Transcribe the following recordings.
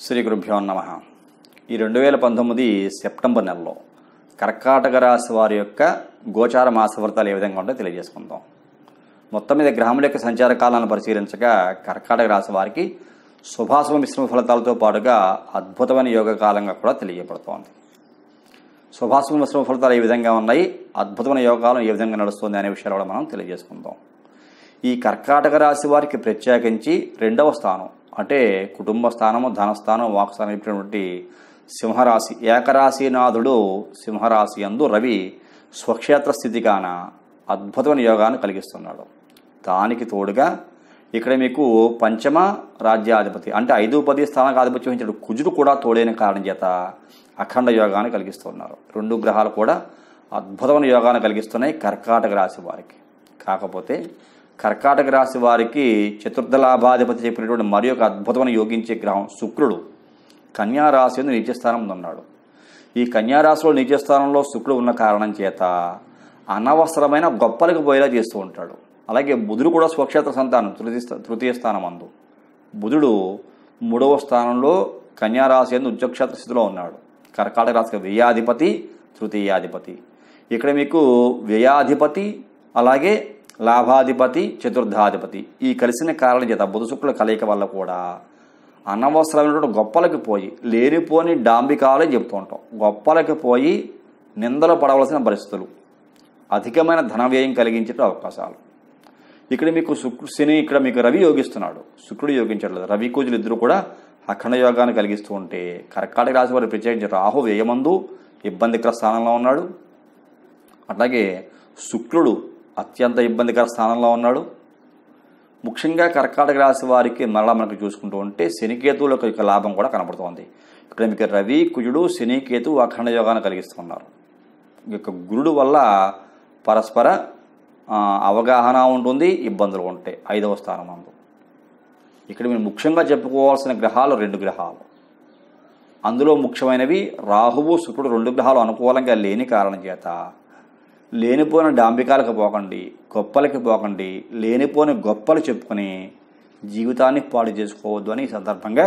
శ్రీ గురుభ్యో నమ ఈ రెండు వేల పంతొమ్మిది సెప్టెంబర్ నెలలో కర్కాటక రాశి వారి యొక్క గోచార మాస వ్రతాలు ఏ విధంగా ఉంటే తెలియజేసుకుందాం మొత్తం మీద గ్రహముల యొక్క సంచార కాలాలను పరిశీలించగా కర్కాటక రాశి వారికి శుభాశుభ మిశ్రమ ఫలితాలతో పాటుగా అద్భుతమైన యోగ కాలంగా కూడా తెలియబడుతోంది శుభాశుభ మిశ్రమ ఫలితాలు ఏ విధంగా ఉన్నాయి అద్భుతమైన యోగాలం ఏ విధంగా నడుస్తుంది అనే విషయాలు కూడా మనం తెలియజేసుకుందాం ఈ కర్కాటక రాశి వారికి ప్రత్యేకించి రెండవ స్థానం అంటే కుటుంబ స్థానము ధనస్థానం వాక్స్థానం ఇచ్చినటువంటి సింహరాశి ఏకరాశినాథుడు సింహరాశి అందు రవి స్వక్షేత్ర స్థితిగాన అద్భుతమైన యోగాన్ని కలిగిస్తున్నాడు దానికి తోడుగా ఇక్కడ మీకు పంచమ రాజ్యాధిపతి అంటే ఐదు పది స్థానానికి ఆధిపత్యం వహించిన కుజుడు కూడా తోడైన కారణం చేత అఖండ యోగాన్ని కలిగిస్తున్నారు రెండు గ్రహాలు కూడా అద్భుతమైన యోగాన్ని కలిగిస్తున్నాయి కర్కాటక రాశి వారికి కాకపోతే కర్కాటక రాశి వారికి చతుర్థ లాభాధిపతి చెప్పినటువంటి మరి ఒక అద్భుతమైన యోగించే గ్రహం శుక్రుడు కన్యా రాశి ఎందు నీచస్థానం ఉన్నాడు ఈ కన్యా రాశిలో నీచస్థానంలో శుక్రుడు ఉన్న కారణం చేత అనవసరమైన గొప్పలకు పోయేలా చేస్తూ ఉంటాడు అలాగే బుధుడు కూడా స్వక్షేత్ర సంతానం తృతీయ స్థా- తృతీయ స్థానం అందు బుధుడు మూడవ స్థానంలో కన్యా రాశి ఎందు ఉద్యోగక్షేత్ర స్థితిలో ఉన్నాడు కర్కాటక రాశికి వ్యయాధిపతి తృతీయాధిపతి ఇక్కడ మీకు వ్యయాధిపతి అలాగే లాభాధిపతి చతుర్థాధిపతి ఈ కలిసిన కారణం చేత బుధ శుక్రుల కలయిక వల్ల కూడా అనవసరమైనటువంటి గొప్పలకి పోయి లేనిపోని డాంబికాలే చెప్తూ ఉంటాం గొప్పలకి పోయి నిందలు పడవలసిన పరిస్థితులు అధికమైన ధన వ్యయం కలిగించే అవకాశాలు ఇక్కడ మీకు శుక్రు శని ఇక్కడ మీకు రవి యోగిస్తున్నాడు శుక్రుడు యోగించట్లేదు రవి కూజులు ఇద్దరు కూడా అఖండ యోగాన్ని కలిగిస్తూ ఉంటే కర్కాటక రాశి వారు ప్రత్యేకించి రాహు వ్యయమందు ఇబ్బందికర స్థానంలో ఉన్నాడు అట్లాగే శుక్రుడు అత్యంత ఇబ్బందికర స్థానంలో ఉన్నాడు ముఖ్యంగా కర్కాటక రాశి వారికి మరలా మనకు చూసుకుంటూ ఉంటే శనికేతువుల యొక్క లాభం కూడా కనబడుతోంది ఇక్కడ మీకు రవి కుజుడు శనికేతు అఖండ యోగాన్ని కలిగిస్తున్నారు ఈ యొక్క గురుడు వల్ల పరస్పర ఆ, అవగాహన ఉంటుంది ఇబ్బందులు ఉంటాయి ఐదవ స్థానం అందు ఇక్కడ మీరు ముఖ్యంగా చెప్పుకోవాల్సిన గ్రహాలు రెండు గ్రహాలు అందులో ముఖ్యమైనవి రాహువు శుక్రుడు రెండు గ్రహాలు అనుకూలంగా లేని కారణం చేత లేనిపోయిన డాంబికాలకు పోకండి గొప్పలకి పోకండి లేనిపోని గొప్పలు చెప్పుకొని జీవితాన్ని పాడు చేసుకోవద్దు అని ఈ సందర్భంగా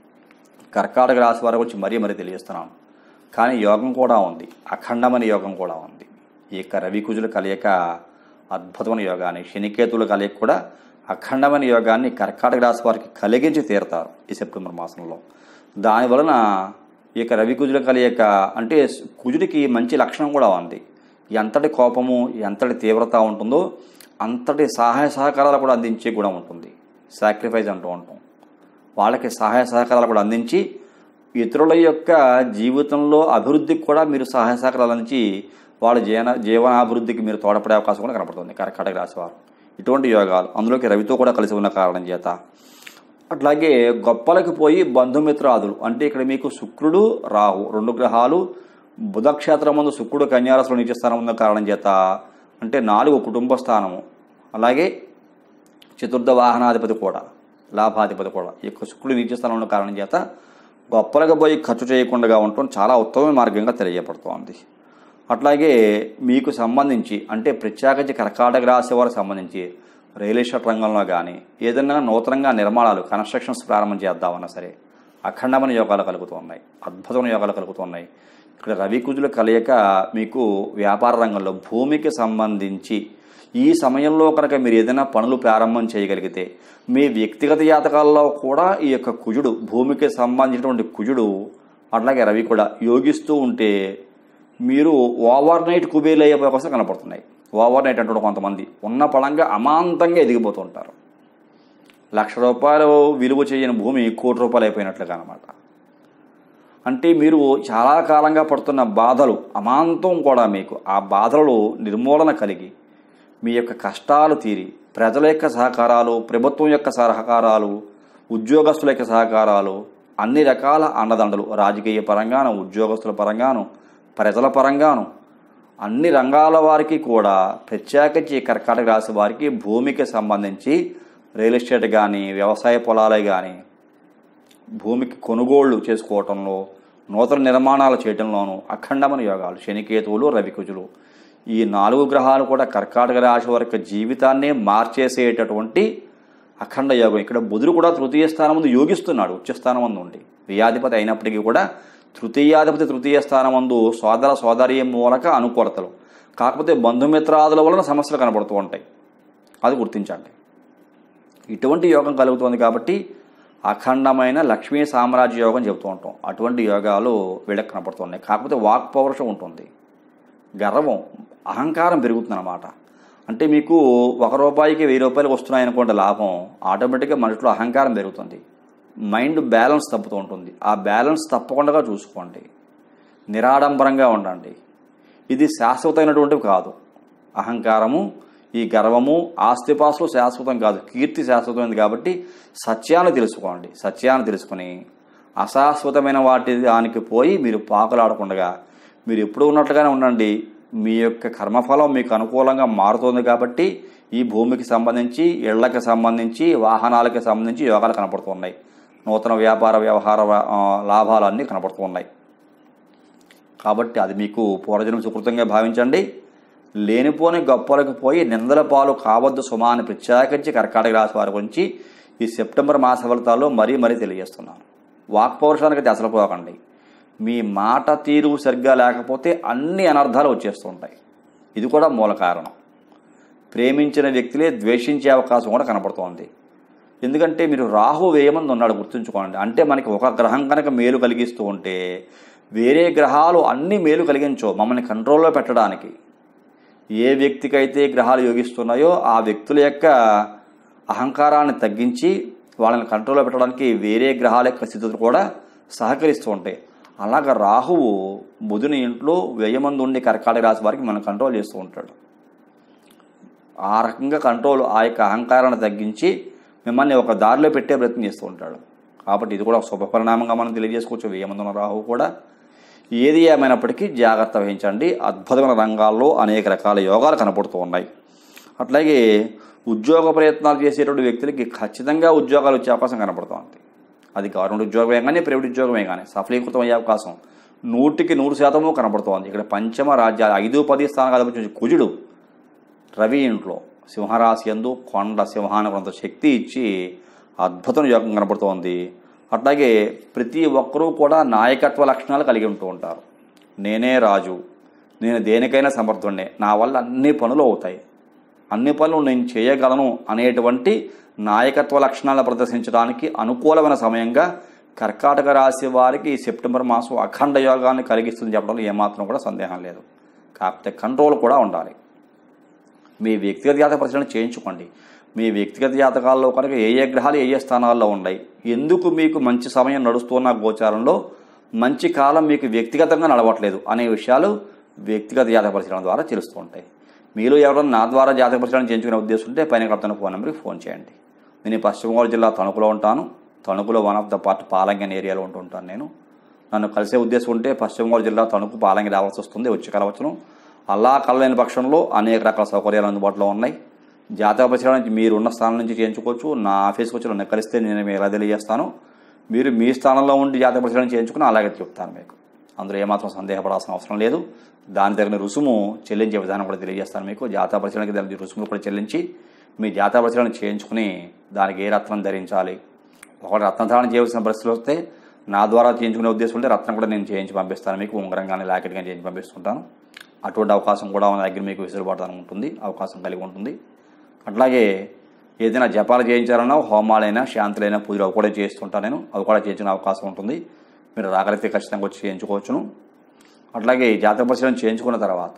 కర్కాటక రాశి వారి గురించి మరీ మరీ తెలియజేస్తున్నాను కానీ యోగం కూడా ఉంది అఖండమైన యోగం కూడా ఉంది ఈ యొక్క రవి కుజుల కలయిక అద్భుతమైన యోగాన్ని శనికేతుల కలయిక కూడా అఖండమైన యోగాన్ని కర్కాటక రాశి వారికి కలిగించి తీరుతారు ఈ సెప్టెంబర్ మాసంలో దాని వలన ఈ యొక్క రవి కుజుల కలయిక అంటే కుజుడికి మంచి లక్షణం కూడా ఉంది ఎంతటి కోపము ఎంతటి తీవ్రత ఉంటుందో అంతటి సహాయ సహకారాలు కూడా అందించే కూడా ఉంటుంది సాక్రిఫైస్ అంటూ ఉంటాం వాళ్ళకి సహాయ సహకారాలు కూడా అందించి ఇతరుల యొక్క జీవితంలో అభివృద్ధికి కూడా మీరు సహాయ సహకారాలు అందించి వాళ్ళ జీవన జీవనాభివృద్ధికి మీరు తోడపడే అవకాశం కూడా కనపడుతుంది కర్కాటక రాశి వారు ఇటువంటి యోగాలు అందులోకి రవితో కూడా కలిసి ఉన్న కారణం చేత అట్లాగే గొప్పలకు పోయి బంధుమిత్రాదులు అంటే ఇక్కడ మీకు శుక్రుడు రాహు రెండు గ్రహాలు బుధక్షేత్రం ముందు శుక్రుడు కన్యారాశిలో నీచ స్థానం ఉన్న కారణం చేత అంటే నాలుగు కుటుంబ స్థానము అలాగే చతుర్థ వాహనాధిపతి కూడా లాభాధిపతి కూడా ఈ యొక్క శుక్రుడు నీచ స్థానంలో ఉన్న కారణం చేత గొప్పలకు పోయి ఖర్చు చేయకుండా ఉండటం చాలా ఉత్తమ మార్గంగా తెలియజేయబడుతోంది అట్లాగే మీకు సంబంధించి అంటే ప్రత్యేకించి కర్కాటక రాశి వారికి సంబంధించి రియల్ ఎస్టేట్ రంగంలో కానీ ఏదైనా నూతనంగా నిర్మాణాలు కన్స్ట్రక్షన్స్ ప్రారంభం చేద్దామన్నా సరే అఖండమైన యోగాలు కలుగుతున్నాయి అద్భుతమైన యోగాలు కలుగుతున్నాయి ఇక్కడ రవి కుజుల కలయిక మీకు వ్యాపార రంగంలో భూమికి సంబంధించి ఈ సమయంలో కనుక మీరు ఏదైనా పనులు ప్రారంభం చేయగలిగితే మీ వ్యక్తిగత జాతకాల్లో కూడా ఈ యొక్క కుజుడు భూమికి సంబంధించినటువంటి కుజుడు అట్లాగే రవి కూడా యోగిస్తూ ఉంటే మీరు ఓవర్ నైట్ కుబేర్లు అయ్యే అవకాశం కనపడుతున్నాయి ఓవర్ నైట్ అంటాడు కొంతమంది ఉన్న పడంగా అమాంతంగా ఎదిగిపోతూ ఉంటారు లక్ష రూపాయలు విలువ చేయని భూమి కోటి రూపాయలు అయిపోయినట్లుగా అనమాట అంటే మీరు చాలా కాలంగా పడుతున్న బాధలు అమాంతం కూడా మీకు ఆ బాధలు నిర్మూలన కలిగి మీ యొక్క కష్టాలు తీరి ప్రజల యొక్క సహకారాలు ప్రభుత్వం యొక్క సహకారాలు ఉద్యోగస్తుల యొక్క సహకారాలు అన్ని రకాల అండదండలు రాజకీయ పరంగాను ఉద్యోగస్తుల పరంగాను ప్రజల పరంగాను అన్ని రంగాల వారికి కూడా ప్రత్యేకించి ఈ కర్కాటక రాశి వారికి భూమికి సంబంధించి రియల్ ఎస్టేట్ కానీ వ్యవసాయ పొలాలే కానీ భూమికి కొనుగోళ్లు చేసుకోవటంలో నూతన నిర్మాణాలు చేయడంలోనూ అఖండమైన యోగాలు శనికేతువులు రవికుజులు ఈ నాలుగు గ్రహాలు కూడా కర్కాటక రాశి వారి యొక్క జీవితాన్నే మార్చేసేటటువంటి అఖండ యోగం ఇక్కడ బుధుడు కూడా తృతీయ స్థానం ముందు యోగిస్తున్నాడు ఉచ్చ స్థానం ముందు ఉండి ప్రియాధిపతి అయినప్పటికీ కూడా తృతీయాధిపతి తృతీయ స్థానం ముందు సోదర సోదరి మూలక అనుకూలతలు కాకపోతే బంధుమిత్రాదుల వలన సమస్యలు కనబడుతూ ఉంటాయి అది గుర్తించండి ఇటువంటి యోగం కలుగుతుంది కాబట్టి అఖండమైన లక్ష్మీ సామ్రాజ్య యోగం చెబుతూ ఉంటాం అటువంటి యోగాలు వీళ్ళకి కనపడుతున్నాయి కాకపోతే వాక్ పౌరుషం ఉంటుంది గర్వం అహంకారం పెరుగుతుందన్నమాట అంటే మీకు ఒక రూపాయికి వెయ్యి రూపాయలు వస్తున్నాయి అనుకోండి లాభం ఆటోమేటిక్గా మనిషిలో అహంకారం పెరుగుతుంది మైండ్ బ్యాలెన్స్ తప్పుతూ ఉంటుంది ఆ బ్యాలెన్స్ తప్పకుండా చూసుకోండి నిరాడంబరంగా ఉండండి ఇది శాశ్వతమైనటువంటివి కాదు అహంకారము ఈ గర్వము ఆస్తిపాస్తులు శాశ్వతం కాదు కీర్తి శాశ్వతమైనది కాబట్టి సత్యాన్ని తెలుసుకోండి సత్యాన్ని తెలుసుకుని అశాశ్వతమైన వాటి దానికి పోయి మీరు పాకులాడకుండా మీరు ఎప్పుడు ఉన్నట్లుగానే ఉండండి మీ యొక్క కర్మఫలం మీకు అనుకూలంగా మారుతుంది కాబట్టి ఈ భూమికి సంబంధించి ఇళ్లకు సంబంధించి వాహనాలకి సంబంధించి యోగాలు కనపడుతున్నాయి నూతన వ్యాపార వ్యవహార ఆ, లాభాలన్నీ కనపడుతూ ఉన్నాయి కాబట్టి అది మీకు పూర్వజన్మ సుకృతంగా భావించండి లేనిపోని గొప్పలకు పోయి నిందల పాలు కావద్దు సుమా అని ప్రత్యేకించి కర్కాటక రాశి వారి గురించి ఈ సెప్టెంబర్ మాస ఫలితాల్లో మరీ మరీ తెలియజేస్తున్నాను వాక్ పౌరుషానికి అయితే అసలు పోకండి మీ మాట తీరు సరిగ్గా లేకపోతే అన్ని అనర్థాలు వచ్చేస్తుంటాయి ఇది కూడా మూల కారణం ప్రేమించిన వ్యక్తులే ద్వేషించే అవకాశం కూడా కనపడుతోంది ఎందుకంటే మీరు రాహు వేయమంది ఉన్నాడు గుర్తుంచుకోండి అంటే మనకి ఒక గ్రహం కనుక మేలు కలిగిస్తూ ఉంటే వేరే గ్రహాలు అన్ని మేలు కలిగించవు మమ్మల్ని కంట్రోల్లో పెట్టడానికి ఏ వ్యక్తికైతే గ్రహాలు యోగిస్తున్నాయో ఆ వ్యక్తుల యొక్క అహంకారాన్ని తగ్గించి వాళ్ళని కంట్రోల్లో పెట్టడానికి వేరే గ్రహాల యొక్క స్థితులు కూడా సహకరిస్తూ ఉంటాయి అలాగ రాహువు బుధుని ఇంట్లో వ్యయమందు ఉండి కర్కాటక రాశి వారికి మనం కంట్రోల్ చేస్తూ ఉంటాడు ఆ రకంగా కంట్రోల్ ఆ యొక్క అహంకారాన్ని తగ్గించి మిమ్మల్ని ఒక దారిలో పెట్టే ప్రయత్నం చేస్తూ ఉంటాడు కాబట్టి ఇది కూడా ఒక శుభ పరిణామంగా మనం తెలియజేసుకోవచ్చు వ్యయమందున్న రాహువు కూడా ఏది ఏమైనప్పటికీ జాగ్రత్త వహించండి అద్భుతమైన రంగాల్లో అనేక రకాల యోగాలు కనపడుతూ ఉన్నాయి అట్లాగే ఉద్యోగ ప్రయత్నాలు చేసేటువంటి వ్యక్తులకి ఖచ్చితంగా ఉద్యోగాలు వచ్చే అవకాశం కనపడుతోంది అది గవర్నమెంట్ ఉద్యోగమే కానీ ప్రైవేట్ ఉద్యోగమే కానీ సఫలీకృతం అయ్యే అవకాశం నూటికి నూరు శాతము కనపడుతోంది ఇక్కడ పంచమ రాజ్యాలు ఐదు పది స్థానాలు వచ్చి కుజుడు రవి ఇంట్లో సింహరాశి ఎందు కొండ సింహానికి కొంత శక్తి ఇచ్చి అద్భుతం యోగం కనపడుతోంది అట్లాగే ప్రతి ఒక్కరూ కూడా నాయకత్వ లక్షణాలు కలిగి ఉంటూ ఉంటారు నేనే రాజు నేను దేనికైనా సమర్థుడినే నా వల్ల అన్ని పనులు అవుతాయి అన్ని పనులు నేను చేయగలను అనేటువంటి నాయకత్వ లక్షణాలను ప్రదర్శించడానికి అనుకూలమైన సమయంగా కర్కాటక రాశి వారికి ఈ సెప్టెంబర్ మాసం అఖండ యోగాన్ని కలిగిస్తుంది చెప్పడంలో ఏమాత్రం కూడా సందేహం లేదు కాకపోతే కంట్రోల్ కూడా ఉండాలి మీ వ్యక్తిగత జాతక పరిశీలన చేయించుకోండి మీ వ్యక్తిగత జాతకాల్లో కనుక ఏ ఏ గ్రహాలు ఏ ఏ స్థానాల్లో ఉన్నాయి ఎందుకు మీకు మంచి సమయం నడుస్తున్న గోచారంలో మంచి కాలం మీకు వ్యక్తిగతంగా నడవట్లేదు అనే విషయాలు వ్యక్తిగత జాతక పరిశీలన ద్వారా తెలుస్తూ ఉంటాయి మీరు ఎవరైనా నా ద్వారా జాతక పరిశీలన చేయించుకునే ఉద్దేశం ఉంటే పైన కడుతున్న ఫోన్ నెంబర్కి ఫోన్ చేయండి నేను ఈ పశ్చిమ గోదావరి జిల్లా తణుకులో ఉంటాను తణుకులో one of the part Palangi అనే ఏరియాలో ఉంటూ ఉంటాను నేను నన్ను కలిసే ఉద్దేశం ఉంటే పశ్చిమ గోదావరి జిల్లా తణుకు పాలంగి రావాల్సి వస్తుంది వచ్చి కలవచ్చును అలా కలలేని పక్షంలో అనేక రకాల సౌకర్యాలు అందుబాటులో ఉన్నాయి జాతక పరిశీలన నుంచి మీరు ఉన్న స్థానం నుంచి చేయించుకోవచ్చు నా ఆఫీస్కి వచ్చి నన్ను కలిస్తే నేను మీకు ఎలా తెలియజేస్తాను మీరు మీ స్థానంలో ఉండి జాతక పరిశీలన చేయించుకుని అలాగే చెప్తాను మీకు అందులో ఏమాత్రం సందేహపడాల్సిన అవసరం లేదు దాని తగిన రుసుము చెల్లించే విధానం కూడా తెలియజేస్తాను మీకు జాతక పరిశీలనకి దాని రుసుములు కూడా చెల్లించి మీ జాతక పరిశీలన చేయించుకుని దానికి ఏ రత్నం ధరించాలి ఒకటి రత్నం ధారణ చేయవలసిన పరిస్థితులు వస్తే నా ద్వారా చేయించుకునే ఉద్దేశం ఉంటే రత్నం కూడా నేను చేయించి పంపిస్తాను మీకు ఉంగరం కానీ లాకెట్ కానీ చేయించి పంపిస్తుంటాను అటువంటి అవకాశం కూడా మన దగ్గర మీకు వెసులుబాటు ఉంటుంది అవకాశం కలిగి ఉంటుంది అట్లాగే ఏదైనా జపాలు చేయించాలన్నా హోమాలైనా శాంతులైనా పూజలు అవి కూడా చేస్తుంటాను నేను అవి కూడా చేయించిన అవకాశం ఉంటుంది మీరు రాగలిగితే ఖచ్చితంగా వచ్చి చేయించుకోవచ్చును అట్లాగే ఈ జాతక పరిశీలన చేయించుకున్న తర్వాత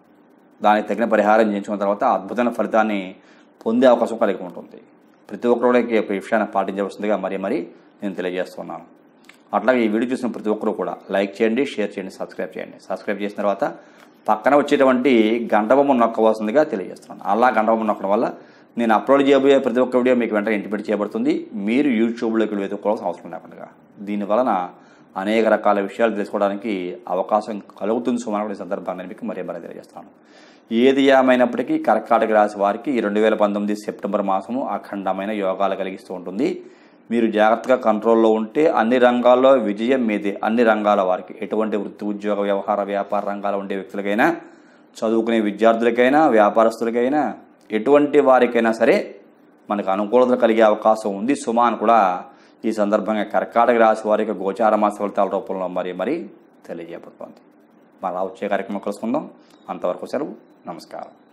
దానికి తగిన పరిహారం చేయించుకున్న తర్వాత అద్భుతమైన ఫలితాన్ని పొందే అవకాశం కలిగి ఉంటుంది ప్రతి ఒక్కరికి ఈ విషయాన్ని పాటించవలసిందిగా మరీ మరీ నేను తెలియజేస్తున్నాను అట్లాగే ఈ వీడియో చూసిన ప్రతి ఒక్కరు కూడా లైక్ చేయండి షేర్ చేయండి సబ్స్క్రైబ్ చేయండి సబ్స్క్రైబ్ చేసిన తర్వాత పక్కన వచ్చేటువంటి గంట బొమ్మ నొక్కవలసిందిగా తెలియజేస్తున్నాను అలా గంట బొమ్మ నొక్కడం వల్ల నేను అప్లోడ్ చేయబోయే ప్రతి ఒక్క వీడియో మీకు వెంటనే ఇంటిపెట్టి చేయబడుతుంది మీరు యూట్యూబ్లోకి వెతుక్కోవాల్సిన అవసరం లేకుండా దీని వలన అనేక రకాల విషయాలు తెలుసుకోవడానికి అవకాశం కలుగుతుంది సుమారు ఈ సందర్భాన్ని మీకు మరీ మరీ తెలియజేస్తాను ఏది ఏమైనప్పటికీ కర్కాటక రాశి వారికి ఈ రెండు వేల పంతొమ్మిది సెప్టెంబర్ మాసము అఖండమైన యోగాలు కలిగిస్తూ ఉంటుంది మీరు జాగ్రత్తగా కంట్రోల్లో ఉంటే అన్ని రంగాల్లో విజయం మీదే అన్ని రంగాల వారికి ఎటువంటి వృత్తి ఉద్యోగ వ్యవహార వ్యాపార రంగాల్లో ఉండే వ్యక్తులకైనా చదువుకునే విద్యార్థులకైనా వ్యాపారస్తులకైనా ఎటువంటి వారికైనా సరే మనకు అనుకూలత కలిగే అవకాశం ఉంది సుమా అని కూడా ఈ సందర్భంగా కర్కాటక రాశి వారి యొక్క గోచార మాస ఫలితాల రూపంలో మరి మరి తెలియజేయబడుతోంది మళ్ళా వచ్చే కార్యక్రమం కలుసుకుందాం అంతవరకు సెలవు నమస్కారం